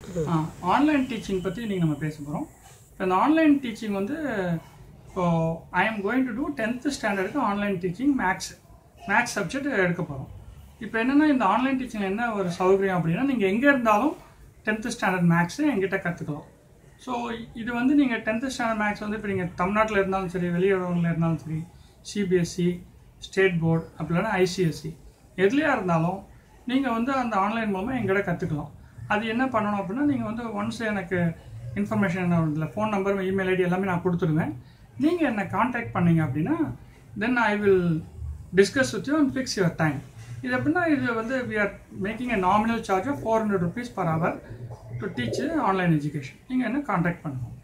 online teaching பற்றி நீங்கள் நம்ம பேச போகிறோம் இப்போ இந்த ஆன்லைன் டீச்சிங் வந்து இப்போ I am going to do tenth ஸ்டாண்டர்டுக்கு online teaching maths maths subject எடுக்க போகிறோம் இப்போ என்னென்னா இந்த ஆன்லைன் டீச்சிங் என்ன ஒரு சௌகரியம் அப்படின்னா நீங்கள் எங்கே இருந்தாலும் டென்த்து ஸ்டாண்டர்ட் மேக்ஸு எங்கிட்ட கற்றுக்கலாம் ஸோ இது வந்து நீங்கள் டென்த்து ஸ்டாண்டர்ட் மேக்ஸ் வந்து இப்போ நீங்கள் தமிழ்நாட்டில் இருந்தாலும் சரி வெளியுறவுகளில் இருந்தாலும் சரி சிபிஎஸ்சி ஸ்டேட் போர்டு அப்படி இல்லைன்னா ஐசிஎஸ்சி எதுலையாக இருந்தாலும் நீங்கள் வந்து அந்த ஆன்லைன் மூலமாக எங்கிட்ட கற்றுக்கலாம் அது என்ன பண்ணணும் அப்படின்னா நீங்கள் வந்து ஒன்ஸ் எனக்கு இன்ஃபர்மேஷன் இதில் ஃபோன் நம்பர் இமெயில் ஐடி எல்லாமே நான் கொடுத்துருவேன் நீங்கள் என்னை காண்டாக்ட் பண்ணீங்க அப்படின்னா then I will discuss with you and fix your time இது எப்படின்னா இது வந்து we are making a nominal charge of four hundred rupees per hour to teach online education நீங்கள் என்ன காண்டாக்ட் பண்ணணும்